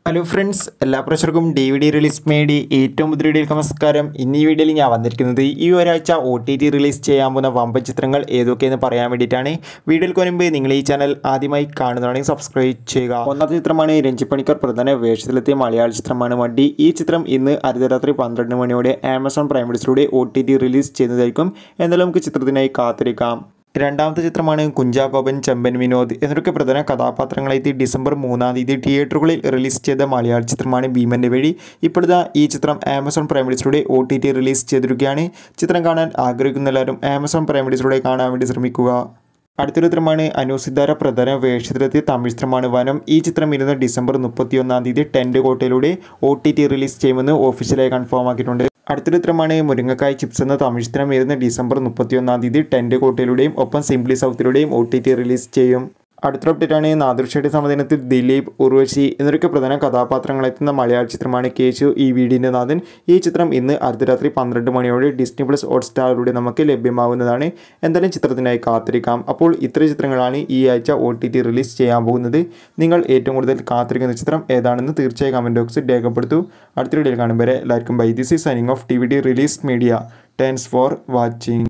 hello friends എല്ലാ പ്രേക്ഷകർക്കും D V D release മേടി ഏറ്റവും പുതിയ വീഡിയോയിലേക്ക് നമസ്കാരം ഇന്ന് ഈ വീഡിയോയിൽ ഞാൻ വന്നിരിക്കുന്നത് ഈ ഒരാഴ്ച ഒ ടി ടി റിലീസ് ചെയ്യാൻ പോകുന്ന വമ്പൻ ചിത്രങ്ങൾ ഏതൊക്കെയെന്ന് പറയാൻ വേണ്ടിയിട്ടാണ് വീഡിയോയിൽ മുൻപ് നിങ്ങൾ ഈ ചാനൽ ആദ്യമായി കാണുന്നതാണെങ്കിൽ സബ്സ്ക്രൈബ് ചെയ്യുക ഒന്നാമത്തെ ചിത്രമാണ് രഞ്ജി പണിക്കർ പ്രധാന വേഷത്തിലെത്തിയ മലയാള ചിത്രമാണ് വണ്ടി ഈ ചിത്രം ഇന്ന് അർദ്ധരാത്രി പന്ത്രണ്ട് മണിയോടെ ആമസോൺ പ്രൈം വീഡിയോസിലൂടെ ഒ ടി ടി റിലീസ് ചെയ്യുന്നതായിരിക്കും എന്നാലും നമുക്ക് ചിത്രത്തിനായി കാത്തിരിക്കാം രണ്ടാമത്തെ ചിത്രമാണ് കുഞ്ചാക്കോപൻ ചെമ്പൻ വിനോദ് എന്നൊക്കെ പ്രധാന കഥാപാത്രങ്ങളെത്തി ഡിസംബർ മൂന്നാം തീയതി തിയേറ്ററുകളിൽ റിലീസ് ചെയ്ത മലയാള ചിത്രമാണ് ഭീമൻ്റെ വഴി ഇപ്പോഴത്തെ ഈ ചിത്രം ആമസോൺ പ്രൈം വീഡിയോസിലൂടെ ഒ ടി ടി റിലീസ് ചെയ്തിരിക്കുകയാണ് ചിത്രം കാണാൻ ആഗ്രഹിക്കുന്ന എല്ലാവരും ആമസോൺ പ്രൈം വീഡിയോസിലൂടെ കാണാൻ വേണ്ടി ശ്രമിക്കുക അടുത്തൊരു ചിത്രമാണ് അനുസിദ്ധാര പ്രധാന വേഷത്തിലെത്തിയ തമിഴ് ചിത്രമാണ് വനം ഈ ചിത്രം ഇരുന്ന് ഡിസംബർ മുപ്പത്തിയൊന്നാം തീയതി ടെൻറ്റ് കോട്ടയിലൂടെ ഒ ടി ടി റിലീസ് ചെയ്യുമെന്ന് ഒഫീഷ്യലായി കൺഫേം ആക്കിയിട്ടുണ്ട് അടുത്തൊരു ചിത്രമാണ് മുരിങ്ങക്കായ് ചിപ്സ് എന്ന തമിഴ് ചിത്രം വരുന്ന ഡിസംബർ മുപ്പത്തിയൊന്നാം തീയതി ടെൻറ്റ് കോട്ടയിലൂടെയും ഒപ്പം സിംപ്ലി സൗത്തിലൂടെയും ഒ ടി ടി റിലീസ് ചെയ്യും അടുത്ത അപ്ഡേറ്റാണ് നാദൃശ്യയുടെ സമദിനത്തിൽ ദിലീപ് ഉർവശി എന്നൊക്കെ പ്രധാന കഥാപാത്രങ്ങളെത്തുന്ന മലയാള ചിത്രമാണ് കേശു ഈ വീടിൻ്റെ നാഥൻ ഈ ചിത്രം ഇന്ന് അർദ്ധരാത്രി പന്ത്രണ്ട് മണിയോടെ ഡിസ്നി പ്ലസ് ഹോട്ട്സ്റ്റാറിലൂടെ നമുക്ക് ലഭ്യമാവുന്നതാണ് എന്തായാലും ചിത്രത്തിനായി കാത്തിരിക്കാം അപ്പോൾ ഇത്ര ചിത്രങ്ങളാണ് ഈ ആഴ്ച ഒ ടി ടി റിലീസ് ചെയ്യാൻ പോകുന്നത് നിങ്ങൾ ഏറ്റവും കൂടുതൽ കാത്തിരിക്കുന്ന ചിത്രം ഏതാണെന്ന് തീർച്ചയായും കമൻറ്റ് ബോക്സിൽ രേഖപ്പെടുത്തൂ അടുത്ത വീഡിയോയിൽ കാണും വരെ എല്ലാവർക്കും ബൈ ദിസ് ഈ signing off T V D release media thanks for watching